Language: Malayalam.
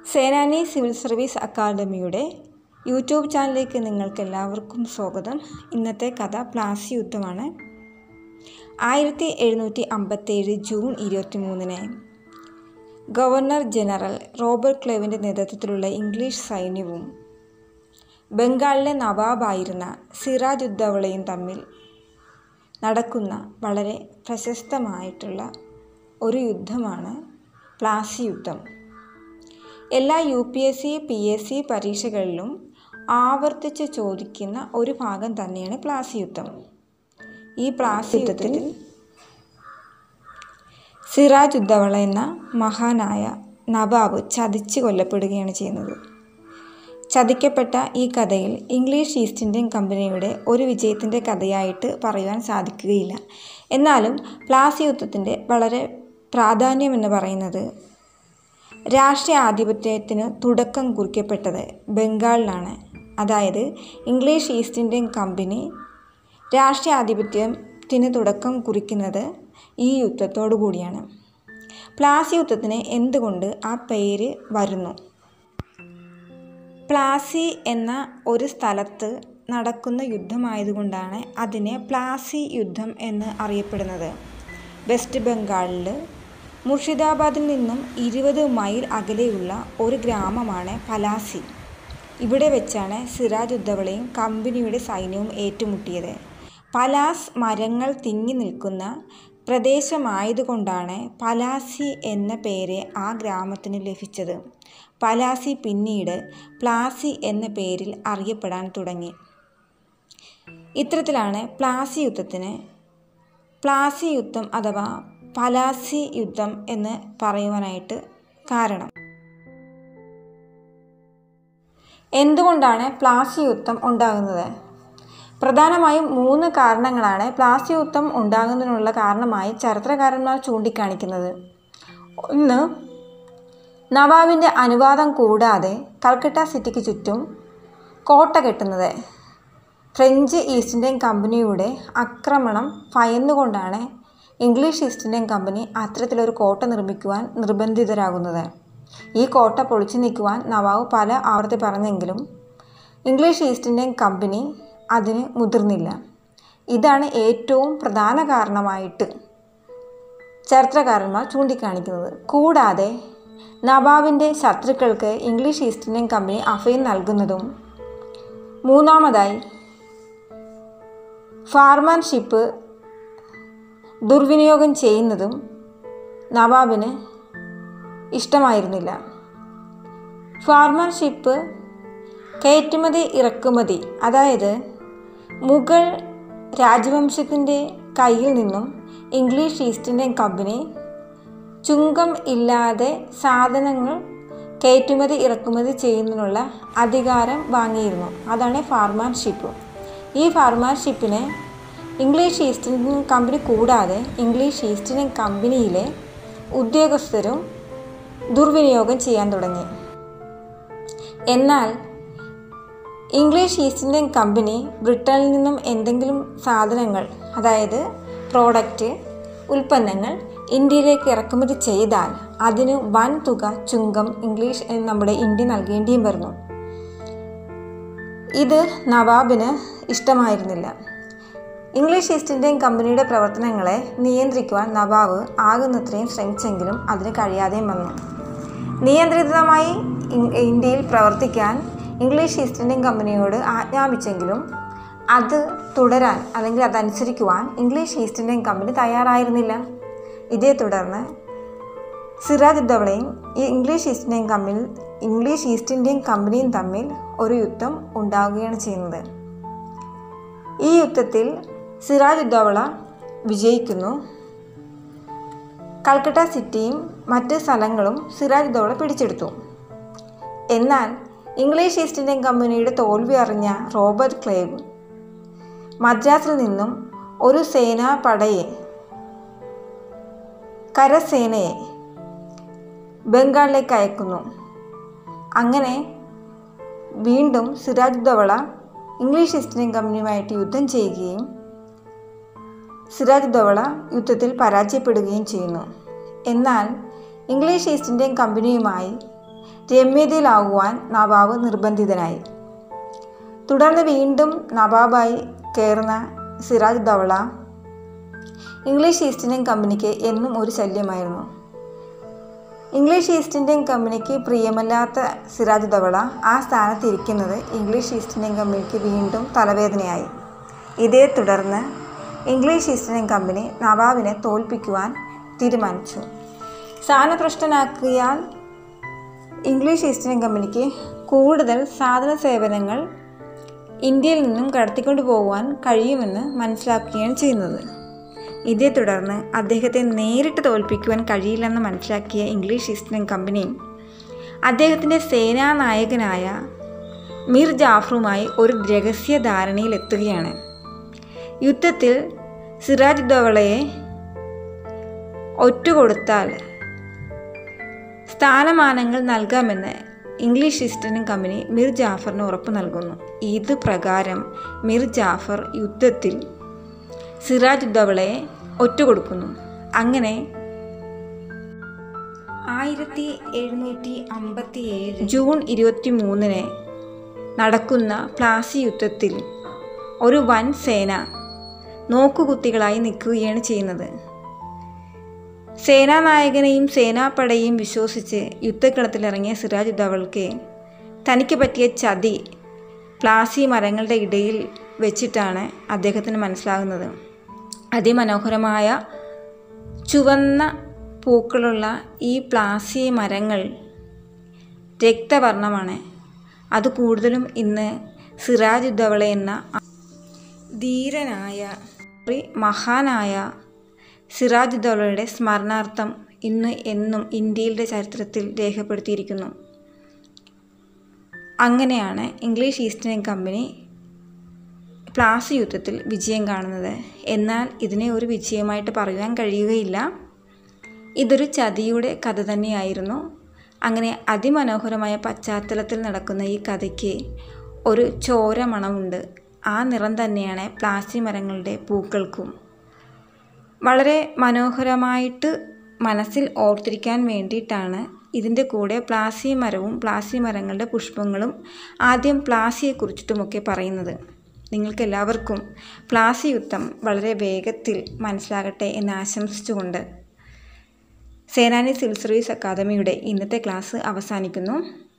സേനാനി സിവിൽ സർവീസ് അക്കാദമിയുടെ യൂട്യൂബ് ചാനലിലേക്ക് നിങ്ങൾക്ക് എല്ലാവർക്കും സ്വാഗതം ഇന്നത്തെ കഥ പ്ലാസി യുദ്ധമാണ് ആയിരത്തി എഴുന്നൂറ്റി അമ്പത്തേഴ് ജൂൺ ഇരുപത്തി മൂന്നിന് ഗവർണർ ജനറൽ റോബർട്ട് ക്ലേവിൻ്റെ നേതൃത്വത്തിലുള്ള ഇംഗ്ലീഷ് സൈന്യവും ബംഗാളിലെ നവാബായിരുന്ന സിറാജ് ഉദ്ദൗളയും തമ്മിൽ നടക്കുന്ന വളരെ പ്രശസ്തമായിട്ടുള്ള ഒരു യുദ്ധമാണ് പ്ലാസി യുദ്ധം എല്ലാ U P S C P S C പരീക്ഷകളിലും ആവർത്തിച്ച് ചോദിക്കുന്ന ഒരു ഭാഗം തന്നെയാണ് പ്ലാസി യുദ്ധം ഈ പ്ലാസി യുദ്ധത്തിൽ സിറാജ് ഉദ്ദവള എന്ന മഹാനായ നവാബ് ചതിച്ച് കൊല്ലപ്പെടുകയാണ് ചെയ്യുന്നത് ചതിക്കപ്പെട്ട ഈ കഥയിൽ ഇംഗ്ലീഷ് ഈസ്റ്റ് ഇന്ത്യൻ കമ്പനിയുടെ ഒരു വിജയത്തിൻ്റെ കഥയായിട്ട് പറയുവാൻ സാധിക്കുകയില്ല എന്നാലും പ്ലാസി യുദ്ധത്തിൻ്റെ വളരെ പ്രാധാന്യം എന്ന് പറയുന്നത് രാഷ്ട്രീയ ആധിപത്യത്തിന് തുടക്കം കുറിക്കപ്പെട്ടത് ബംഗാളിലാണ് അതായത് ഇംഗ്ലീഷ് ഈസ്റ്റ് ഇന്ത്യൻ കമ്പനി രാഷ്ട്രീയ ആധിപത്യത്തിന് തുടക്കം കുറിക്കുന്നത് ഈ യുദ്ധത്തോടു കൂടിയാണ് പ്ലാസി യുദ്ധത്തിന് എന്തുകൊണ്ട് ആ പേര് വരുന്നു പ്ലാസി എന്ന ഒരു സ്ഥലത്ത് നടക്കുന്ന യുദ്ധമായതുകൊണ്ടാണ് അതിനെ പ്ലാസി യുദ്ധം എന്ന് അറിയപ്പെടുന്നത് വെസ്റ്റ് ബംഗാളിൽ മുർഷിദാബാദിൽ നിന്നും ഇരുപത് മൈൽ അകലെയുള്ള ഒരു ഗ്രാമമാണ് പലാസി ഇവിടെ വെച്ചാണ് സിറാജ് ഉദ്ദവളയും കമ്പനിയുടെ സൈന്യവും ഏറ്റുമുട്ടിയത് പലാസ് മരങ്ങൾ തിങ്ങി നിൽക്കുന്ന പ്രദേശമായതുകൊണ്ടാണ് പലാസി എന്ന പേര് ആ ഗ്രാമത്തിന് ലഭിച്ചത് പലാസി പിന്നീട് പ്ലാസി എന്ന പേരിൽ അറിയപ്പെടാൻ തുടങ്ങി ഇത്തരത്തിലാണ് പ്ലാസി യുദ്ധത്തിന് പ്ലാസി യുദ്ധം അഥവാ പലാസി യുദ്ധം എന്ന് പറയുവാനായിട്ട് കാരണം എന്തുകൊണ്ടാണ് പ്ലാസി യുദ്ധം ഉണ്ടാകുന്നത് പ്രധാനമായും മൂന്ന് കാരണങ്ങളാണ് പ്ലാസി യുദ്ധം ഉണ്ടാകുന്നതിനുള്ള കാരണമായി ചരിത്രകാരന്മാർ ചൂണ്ടിക്കാണിക്കുന്നത് ഒന്ന് നവാബിൻ്റെ അനുവാദം കൂടാതെ കൽക്കട്ട സിറ്റിക്ക് ചുറ്റും കോട്ട കെട്ടുന്നത് ഫ്രഞ്ച് ഈസ്റ്റ് ഇന്ത്യൻ കമ്പനിയുടെ ആക്രമണം ഭയന്നുകൊണ്ടാണ് ഇംഗ്ലീഷ് ഈസ്റ്റ് ഇന്ത്യൻ കമ്പനി അത്തരത്തിലൊരു കോട്ട നിർമ്മിക്കുവാൻ നിർബന്ധിതരാകുന്നത് ഈ കോട്ട പൊളിച്ചു നീക്കുവാൻ നവാബ് പല ആവർത്തി പറഞ്ഞെങ്കിലും ഇംഗ്ലീഷ് ഈസ്റ്റ് ഇന്ത്യൻ കമ്പനി അതിന് മുതിർന്നില്ല ഇതാണ് ഏറ്റവും പ്രധാന കാരണമായിട്ട് ചരിത്രകാരന്മാർ ചൂണ്ടിക്കാണിക്കുന്നത് കൂടാതെ നവാബിൻ്റെ ശത്രുക്കൾക്ക് ഇംഗ്ലീഷ് ഈസ്റ്റ് ഇന്ത്യൻ കമ്പനി അഭയം നൽകുന്നതും മൂന്നാമതായി ഫാർമാൻഷിപ്പ് ദുർവിനിയോഗം ചെയ്യുന്നതും നവാബിന് ഇഷ്ടമായിരുന്നില്ല ഫാർമർഷിപ്പ് കയറ്റുമതി ഇറക്കുമതി അതായത് മുഗൾ രാജവംശത്തിൻ്റെ കയ്യിൽ നിന്നും ഇംഗ്ലീഷ് ഈസ്റ്റ് ഇന്ത്യൻ കമ്പനി ചുങ്കം ഇല്ലാതെ സാധനങ്ങൾ കയറ്റുമതി ഇറക്കുമതി ചെയ്യുന്നതിനുള്ള അധികാരം വാങ്ങിയിരുന്നു അതാണ് ഫാർമർഷിപ്പ് ഈ ഫാർമർഷിപ്പിനെ ഇംഗ്ലീഷ് ഈസ്റ്റ് ഇന്ത്യൻ കമ്പനി കൂടാതെ ഇംഗ്ലീഷ് ഈസ്റ്റ് ഇന്ത്യൻ കമ്പനിയിലെ ഉദ്യോഗസ്ഥരും ദുർവിനിയോഗം ചെയ്യാൻ തുടങ്ങി എന്നാൽ ഇംഗ്ലീഷ് ഈസ്റ്റ് ഇന്ത്യൻ കമ്പനി ബ്രിട്ടനിൽ നിന്നും എന്തെങ്കിലും സാധനങ്ങൾ അതായത് പ്രോഡക്റ്റ് ഉൽപ്പന്നങ്ങൾ ഇന്ത്യയിലേക്ക് ഇറക്കുമതി ചെയ്താൽ അതിന് വൻ തുക ചുങ്കം ഇംഗ്ലീഷ് നമ്മുടെ ഇന്ത്യ നൽകേണ്ടിയും വരുന്നു ഇത് നവാബിന് ഇഷ്ടമായിരുന്നില്ല ഇംഗ്ലീഷ് ഈസ്റ്റ് ഇന്ത്യൻ കമ്പനിയുടെ പ്രവർത്തനങ്ങളെ നിയന്ത്രിക്കുവാൻ നവാബ് ആകുന്നത്രയും ശ്രമിച്ചെങ്കിലും അതിന് കഴിയാതെയും വന്നു നിയന്ത്രിതമായി ഇന്ത്യയിൽ പ്രവർത്തിക്കാൻ ഇംഗ്ലീഷ് ഈസ്റ്റ് ഇന്ത്യൻ കമ്പനിയോട് ആജ്ഞാപിച്ചെങ്കിലും അത് തുടരാൻ അല്ലെങ്കിൽ അതനുസരിക്കുവാൻ ഇംഗ്ലീഷ് ഈസ്റ്റ് ഇന്ത്യൻ കമ്പനി തയ്യാറായിരുന്നില്ല ഇതേ തുടർന്ന് സിറാജ് ഉദ്ദവളയും ഈ English East Indian company English East Indian കമ്പനിയും തമ്മിൽ ഒരു യുദ്ധം ഉണ്ടാവുകയാണ് ചെയ്യുന്നത് ഈ യുദ്ധത്തിൽ സിറാജ് ഉദ്ദവള വിജയിക്കുന്നു കൽക്കട്ട സിറ്റിയും മറ്റ് സ്ഥലങ്ങളും സിറാജ് ഉദ്ദവള പിടിച്ചെടുത്തു എന്നാൽ ഇംഗ്ലീഷ് ഈസ്റ്റ് ഇന്ത്യൻ കമ്പനിയുടെ തോൽവി അറിഞ്ഞ റോബർട്ട് ക്ലേവ് മദ്രാസിൽ നിന്നും ഒരു സേനാപടയെ കരസേനയെ ബംഗാളിലേക്ക് അയക്കുന്നു അങ്ങനെ വീണ്ടും Siraj Daula English East Indian കമ്പനിയുമായിട്ട് യുദ്ധം ചെയ്യുകയും സിറാജ് ദവള യുദ്ധത്തിൽ പരാജയപ്പെടുകയും ചെയ്യുന്നു എന്നാൽ ഇംഗ്ലീഷ് ഈസ്റ്റ് ഇന്ത്യൻ കമ്പനിയുമായി രമ്യതയിലാകുവാൻ നവാബ് നിർബന്ധിതനായി തുടർന്ന് വീണ്ടും നവാബായി കയറുന്ന Siraj Daula English East Indian കമ്പനിക്ക് എന്നും ഒരു ശല്യമായിരുന്നു ഇംഗ്ലീഷ് ഈസ്റ്റ് ഇന്ത്യൻ കമ്പനിക്ക് പ്രിയമല്ലാത്ത സിറാജ് ദവള ആ സ്ഥാനത്ത് ഇരിക്കുന്നത് ഇംഗ്ലീഷ് ഈസ്റ്റ് ഇന്ത്യൻ കമ്പനിക്ക് വീണ്ടും തലവേദനയായി ഇതേ തുടർന്ന് ഇംഗ്ലീഷ് ഈസ്റ്റ് ഇന്ത്യൻ കമ്പനി നവാബിനെ തോൽപ്പിക്കുവാൻ തീരുമാനിച്ചു സ്ഥാനഭ്രഷ്ടനാക്കിയാൽ ഇംഗ്ലീഷ് ഈസ്റ്റ് ഇന്ത്യൻ കമ്പനിക്ക് കൂടുതൽ സാധന സേവനങ്ങൾ ഇന്ത്യയിൽ നിന്നും കടത്തിക്കൊണ്ടു പോകുവാൻ കഴിയുമെന്ന് മനസ്സിലാക്കുകയാണ് ചെയ്യുന്നത് ഇതേ തുടർന്ന് അദ്ദേഹത്തെ നേരിട്ട് തോൽപ്പിക്കുവാൻ കഴിയില്ലെന്ന് മനസ്സിലാക്കിയ ഇംഗ്ലീഷ് ഈസ്റ്റ് ഇന്ത്യൻ കമ്പനി അദ്ദേഹത്തിൻ്റെ സേനാനായകനായ മീർ ജാഫറുമായി ഒരു രഹസ്യ ധാരണയിലെത്തുകയാണ് യുദ്ധത്തിൽ സിറാജ് ദൗളയെ ഒറ്റുകൊടുത്താൽ സ്ഥാനമാനങ്ങൾ നൽകാമെന്ന് English East Indian company Mir ജാഫറിന് ഉറപ്പ് നൽകുന്നു ഇത് പ്രകാരം മിർ ജാഫർ യുദ്ധത്തിൽ സിറാജ് ഉദ്ദവളയെ ഒറ്റുകൊടുക്കുന്നു അങ്ങനെ ആയിരത്തി എഴുന്നൂറ്റി അമ്പത്തി ഏഴ് ജൂൺ ഇരുപത്തി മൂന്നിന് നടക്കുന്ന പ്ലാസി യുദ്ധത്തിൽ ഒരു വൻ സേന നോക്കുകുത്തികളായി നിൽക്കുകയാണ് ചെയ്യുന്നത് സേനാനായകനെയും സേനാപ്പടയെയും വിശ്വസിച്ച് യുദ്ധക്കളത്തിലിറങ്ങിയ സിറാജ് ഉദ്ദവൾക്ക് തനിക്ക് പറ്റിയ ചതി പ്ലാസി മരങ്ങളുടെ ഇടയിൽ വെച്ചിട്ടാണ് അദ്ദേഹത്തിന് മനസ്സിലാകുന്നത് അതിമനോഹരമായ ചുവന്ന പൂക്കളുള്ള ഈ പ്ലാസി മരങ്ങൾ രക്തവർണ്ണമാണ് അത് കൂടുതലും ഇന്ന് സിറാജ് ഉദ്ദവള എന്ന ധീരനായ മഹാനായ സിറാജ് ഉദ്ദൗളയുടെ സ്മരണാർത്ഥം ഇന്ന് എന്നും ഇന്ത്യയുടെ ചരിത്രത്തിൽ രേഖപ്പെടുത്തിയിരിക്കുന്നു അങ്ങനെയാണ് English East Indian company Plassey യുദ്ധത്തിൽ വിജയം കാണുന്നത് എന്നാൽ ഇതിനെ ഒരു വിജയമായിട്ട് പറയുവാൻ കഴിയുകയില്ല ഇതൊരു ചതിയുടെ കഥ തന്നെയായിരുന്നു അങ്ങനെ അതിമനോഹരമായ പശ്ചാത്തലത്തിൽ നടക്കുന്ന ഈ കഥയ്ക്ക് ഒരു ചോര മണമുണ്ട് ആ നിറം തന്നെയാണ് പ്ലാസി മരങ്ങളുടെ പൂക്കൾക്കും വളരെ മനോഹരമായിട്ട് മനസ്സിൽ ഓർത്തിരിക്കാൻ വേണ്ടിയിട്ടാണ് ഇതിൻ്റെ കൂടെ പ്ലാസി മരവും പ്ലാസി മരങ്ങളുടെ പുഷ്പങ്ങളും ആദ്യം പ്ലാസിയെക്കുറിച്ചിട്ടുമൊക്കെ പറയുന്നത് നിങ്ങൾക്ക് എല്ലാവർക്കും പ്ലാസി യുദ്ധം വളരെ വേഗത്തിൽ മനസ്സിലാകട്ടെ എന്ന് ആശംസിച്ചുകൊണ്ട് സേനാനി സിവിൽ സർവീസ് അക്കാദമിയുടെ ഇന്നത്തെ ക്ലാസ് അവസാനിക്കുന്നു